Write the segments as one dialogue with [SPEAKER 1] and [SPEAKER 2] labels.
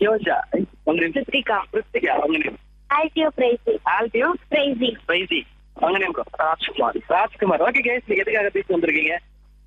[SPEAKER 1] யோஷா உங்க நேம்
[SPEAKER 2] கிருத்திகா
[SPEAKER 1] கிருத்திகா உங்க நேம்
[SPEAKER 2] ஆல்டியோ பிரைசி
[SPEAKER 1] ஆல்டியோ
[SPEAKER 2] பிரைசி
[SPEAKER 1] பிரைசி உங்க நேம் ராஜ்குமார் ராஜ்குமார் ஓகே கேஸ் நீங்க எதுக்காக பேசி வந்திருக்கீங்க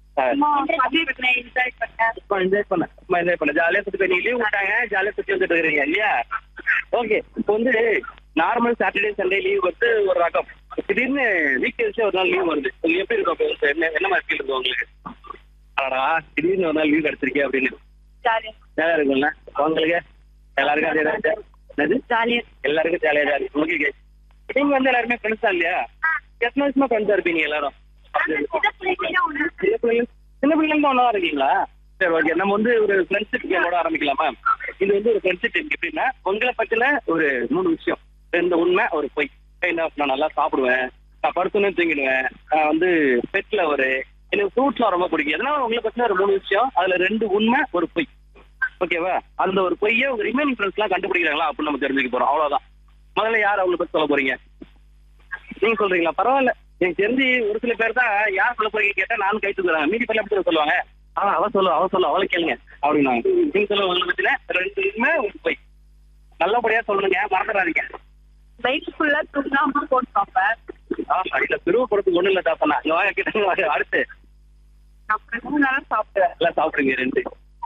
[SPEAKER 2] என்ஜாய் பண்ணேன்
[SPEAKER 1] என்ஜாய் பண்ண என்ஜாய் பண்ண ஜாலியா சுத்தி போய் நீங்க லீவ் விட்டாங்க ஜாலியா சுத்தி வந்துட்டு இருக்கீங்க இல்லையா ஓகே இப்போ வந்து நார்மல் சாட்டர்டே சண்டே லீவ் வந்து ஒரு ரகம் திடீர்னு வீக் டேஸ்ல ஒரு நாள் லீவ் வருது உங்களுக்கு எப்படி இருக்கும் அப்போ வந்து? என்ன என்ன மாதிரி ஃபீல் இருக்கும் உங்களுக்கு அடடா திடீர்னு ஒரு நாள் லீவ் கிடைச்சிருக்கே அப்படின்னு
[SPEAKER 2] ஜாலியா
[SPEAKER 1] நல்லா இருக்கும்ல உங்களுக்கு எல்லாருக்கும் அதே தான் என்னது
[SPEAKER 2] ஜாலியா
[SPEAKER 1] எல்லாருக்கும் ஜாலியா தான் இருக்கு ஓகே நீங்க வந்து எல்லாருமே ஃப்ரெண்ட்ஸா இல்லையா எத்தனை வருஷமா ஃப்ரெண்ட்ஸா இருப்பீங்க எல்லாரும் சின்ன பிள்ளைங்க சின்ன பிள்ளைங்க ஒன்றா இருக்கீங்களா சரி ஓகே நம்ம வந்து ஒரு ஃப்ரெண்ட்ஷிப் கேமோட ஆரம்பிக்கலாமா இது வந்து ஒரு ஃப்ரெண்ட்ஷிப் எப்படின்னா உங்களை பத்தின ஒரு மூணு விஷயம் ரெண்டு உண்மை ஒரு பொய் என்ன நான் நல்லா சாப்பிடுவேன் நான் படுத்துன்னு தூங்கிடுவேன் நான் வந்து பெட்ல ஒரு எனக்கு ஃப்ரூட்ஸ்லாம் ரொம்ப பிடிக்கும் எதனா உங்களை பத்தின ஒரு மூணு விஷயம் அதுல ரெண்டு உண்மை ஒரு பொய் ஓகேவா அந்த ஒரு பொய்யை உங்க ரிமைனிங் ஃப்ரெண்ட்ஸ்லாம் கண்டுபிடிக்கிறாங்களா அப்படின்னு நம்ம தெரிஞ்சுக்க போறோம் அவ்வளவுதான் முதல்ல யார் அவங்களை பத்தி சொல்ல போறீங்க நீங்க சொல்றீங்களா பரவாயில்ல எனக்கு தெரிஞ்சு ஒரு சில பேர் தான் யார் சொல்ல போறீங்க கேட்டா நானும் கை தூக்குறாங்க மீதி பேர்ல எப்படி சொல்லுவாங்க ஆ அவ சொல்ல அவ சொல்ல அவளை கேளுங்க அப்படின்னாங்க நீங்க சொல்ல உங்களை பத்தின ரெண்டுமே ஒரு பொய் நல்லபடியா சொல்லுங்க மறந்துடாதீங்க
[SPEAKER 2] நைட் ஃபுல்லா தூங்காம போன் பார்ப்பேன்
[SPEAKER 1] ஆ இல்ல பிரிவுபடுறதுக்கு ஒண்ணு இல்ல தாப்பா இங்க வாங்க கிட்ட வாங்க. அடுத்து
[SPEAKER 2] அப்புறம் மூணு நேரம் சாப்பிடுவேன்
[SPEAKER 1] எல்லாம் சாப்பிடுங்க ரெண்டு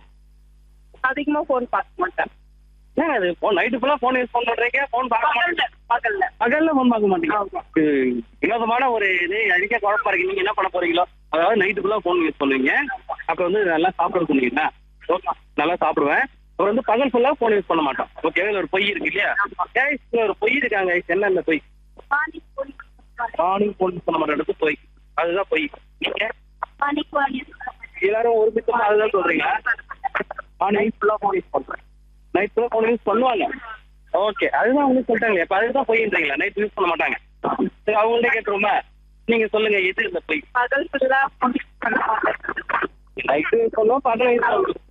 [SPEAKER 2] அதிகமா போன் பார்க்க மாட்டேன்
[SPEAKER 1] ஏன் அது போன் நைட்டு ஃபுல்லா போன் யூஸ் பண்றீங்க போன் பார்க்க மாட்டீங்க
[SPEAKER 2] பகல்ல பகல்ல
[SPEAKER 1] பகல்ல போன் பார்க்க மாட்டீங்க இது வினோதமான ஒரு இது அடிக்க குழப்பா இருக்கு நீங்க என்ன பண்ண போறீங்களோ அதாவது நைட்டு ஃபுல்லா போன் யூஸ் பண்ணுவீங்க அப்ப வந்து நல்லா சாப்பிட சொன்னீங்கன்னா ஓகே நல்லா சாப்பிடுவேன் அப்புறம் வந்து பகல் ஃபுல்லா போன் யூஸ் பண்ண மாட்டோம் ஓகே இதுல ஒரு பொய் இருக்கு இல்லையா Guys, இதுல ஒரு பொய் இருக்காங்க guys. என்ன அந்த பொய்
[SPEAKER 2] பானிபூரி
[SPEAKER 1] மார்னிங் போன் யூஸ் பண்ண மாட்டேன் பொய் அதுதான் பொய் நீங்க
[SPEAKER 2] பானிபூரி
[SPEAKER 1] எல்லாரும் ஒரு பித்தமா அதுதான் சொல்றீங்க நைட் ஃபுல்லா போன் யூஸ் பண்றேன் நைட் ஃபுல்லா போன் யூஸ் பண்ணுவாங்க ஓகே அதுதான் அவங்க சொல்லிட்டாங்க இப்ப அதுதான் பொய்ன்றீங்களா நைட் யூஸ் பண்ண மாட்டாங்க சரி அவங்கள்ட்ட கேட்டுருமா நீங்க சொல்லுங்க எது இந்த பொய்
[SPEAKER 2] பகல் ஃபுல்லா போன் பண்ண மாட்டேன்
[SPEAKER 1] நைட்டு சொல்லுவோம் பகல யூஸ் பண்ணுவோம்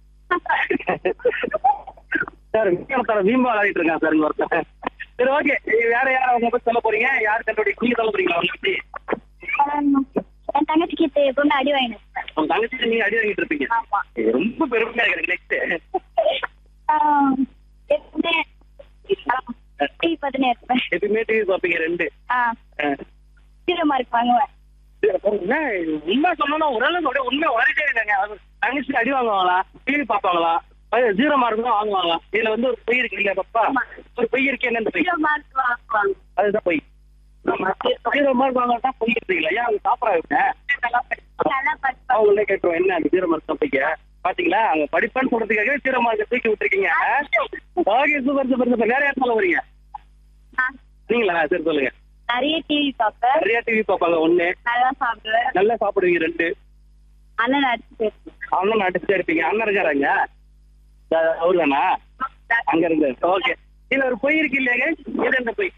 [SPEAKER 1] சார் விக்ரம் வீம்பா விளையாடிட்டு இருக்கான் சார் இங்க ஒருத்தன் சரி ஓகே வேற யாரும் அவங்க பத்தி சொல்ல போறீங்க யார் கண்டுபிடி நீங்க சொல்ல போறீங்களா அவங்க பத்தி
[SPEAKER 2] என் தங்கச்சிக்கு இப்போ எப்பவுமே அடி வாங்கினேன்
[SPEAKER 1] உங்க தங்கச்சி நீங்க அடி வாங்கிட்டு இருப்பீங்க
[SPEAKER 2] ஆமா
[SPEAKER 1] ஏய், ரொம்ப பெருமையா இருக்கு நெக்ஸ்ட்
[SPEAKER 2] எப்பவுமே டிவி பார்த்துனே இருப்பேன்
[SPEAKER 1] எப்பயுமே டிவி பார்ப்பீங்க ரெண்டு
[SPEAKER 2] ஆ
[SPEAKER 1] அஹ்,
[SPEAKER 2] சீரோ மார்க் வாங்குவேன்
[SPEAKER 1] என்ன உண்மை சொன்னா ஓரளவுக்கு அப்படியே உண்மை வரைட்டே இருக்காங்க அது தங்கச்சி அடி வாங்குவாங்களா டிவி பார்ப்பாங்களா அது ஜீரோ மார்க் தான் வாங்குவாங்களா இதுல வந்து ஒரு பொய் இருக்கு இல்லையா பாப்பா
[SPEAKER 2] ஆமா.
[SPEAKER 1] ஒரு பொய் இருக்கு என்ன இந்த பொய்
[SPEAKER 2] சீரோ மார்க் வாங்குவாங்க
[SPEAKER 1] அதுதான் பொய் ஜீரோ மார்க் வாங்கினா பொய் இருக்குங்களா ஏன் அவங்க சாப்பிடாங்க
[SPEAKER 2] நல்லா படிப்பேன் நல்லா படிப்பேன்
[SPEAKER 1] அவங்களே கேட்டுருவோம் என்ன அந்த ஜீரோ மார்க் தப்பிக்க பாத்தீங்களா அவங்க படிப்பேன்னு சொல்றதுக்காக ஜீரோ மார்க் தூக்கி விட்டுருக்கீங்க ஓகே சூப்பர் சூப்பர் சூப்பர் வேற யார் சொல்ல வரீங்க
[SPEAKER 2] நான்
[SPEAKER 1] நீங்களா சரி சொல்லுங்க
[SPEAKER 2] நிறைய டிவி பார்ப்பேன்
[SPEAKER 1] நிறைய டிவி பார்ப்பாங்க ஒண்ணு
[SPEAKER 2] நல்லா சாப்பிடுவேன்
[SPEAKER 1] நல்லா சாப்பிடுவீங்க ரெண்டு
[SPEAKER 2] அண்ணன் அடிச்சு பேசுவேன்
[SPEAKER 1] அண்ணன் நடிச்சுட்டே இருப்பீங்க அண்ணன் இருக்காருங்க அவரு தானா அங்க இருந்து ஓகே இதுல ஒரு பொய் இருக்கு இல்லையாங்க இது என்ன பொய்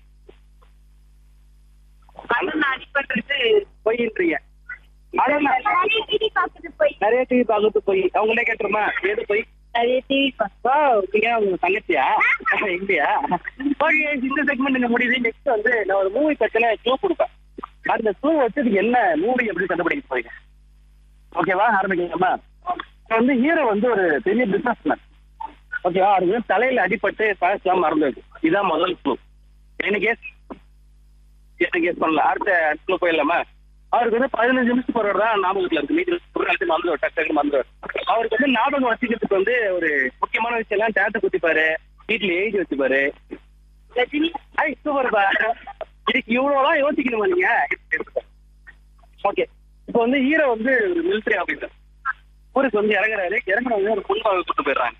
[SPEAKER 2] அண்ணன் அடிபட்டுறது
[SPEAKER 1] பொய்ன்றீங்க அதான் நான்
[SPEAKER 2] நிறைய டிவி பார்க்குறது போய்
[SPEAKER 1] நிறைய டிவி பார்க்கறது பொய் அவங்களே கேட்டுருமா எது பொய்
[SPEAKER 2] நிறைய டிவி
[SPEAKER 1] ஓ, நீங்க உங்க தங்கச்சியா இல்லையா ஓகே இந்த செக்மெண்ட் இங்க முடியுது நெக்ஸ்ட் வந்து நான் ஒரு மூவி பத்தின க்ளூ கொடுப்பேன் அந்த க்ளூ வச்சு நீங்க என்ன மூவி எப்படி கண்டுபிடிக்க போறீங்க ஓகேவா ஆரம்பிக்கலாமா இப்ப வந்து ஹீரோ வந்து ஒரு பெரிய பிசினஸ் மேன் ஓகேவா அவருக்கு வந்து தலையில அடிபட்டு பழசெல்லாம் மறந்துருக்கு இதான் முதல் க்ளூ என்ன கேஸ் என்ன கேஸ் பண்ணல அடுத்த க்ளூ போயிடலாமா அவருக்கு வந்து பதினஞ்சு நிமிஷத்துக்கு ஒரு தான் ஞாபகத்துல இருக்கு மீதி ஒரு நாளைக்கு மறந்துடுவார் டக்கு டக்கு மறந்துடுவார் அவருக்கு வந்து ஞாபகம் வச்சுக்கிறதுக்கு வந்து ஒரு முக்கியமான விஷயம் எல்லாம் டேட்டு குத்திப்பாரு வீட்டுல எழுதி வச்சுப்பாரு
[SPEAKER 2] ரஜினி
[SPEAKER 1] ஐ சூப்பர் பா இதுக்கு இவ்வளவுலாம் யோசிக்கணுமா நீங்க ஓகே இப்போ வந்து ஹீரோ வந்து ஒரு மிலிட்டரி ஆபீசர் ஊருக்கு வந்து இறங்குறாரு இறங்குறவங்க ஒரு பொண்ணு வாங்க கூட்டு போயிடுறாங்க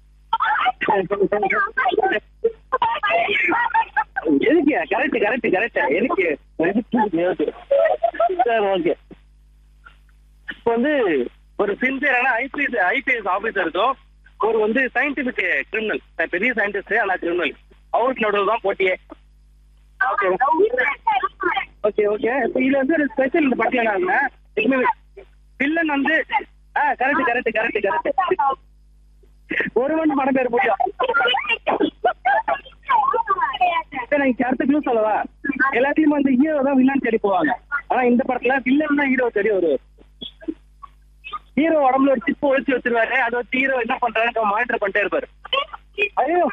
[SPEAKER 1] எதுக்கு கரெக்ட் கரெக்ட் கரெக்ட் எதுக்கு சார் ஓகே இப்போ வந்து ஒரு சின்சியரான ஐபிஎஸ் ஐபிஎஸ் ஆபீசருக்கும் ஒரு வந்து சயின்டிபிக் கிரிமினல் பெரிய சயின்டிஸ்ட் ஆனா கிரிமினல் அவருக்கு நடுவில் தான் போட்டியே ஓகே ஓகே ஓகே இப்போ இதுல வந்து ஒரு ஸ்பெஷல் இந்த பட்டியல் என்ன வில்லன் வந்து ஆ கரெக்ட் கரெக்ட் கரெக்ட் கரெக்ட் ஒரு மணி மடம் பேர் முடியும் சரி எனக்கு அடுத்த க்ளூ சொல்லவா எல்லாத்தையும் வந்து ஹீரோ தான் வில்லன் தேடி போவாங்க ஆனா இந்த படத்துல வில்லன் தான் ஹீரோ தேடி வருவார் ஹீரோ உடம்புல ஒரு சிப்பு ஒழிச்சு வச்சிருவாரு அதை வச்சு ஹீரோ என்ன பண்றாரு மானிட்டர் பண்ணிட்டே இருப்பாரு ஐயோ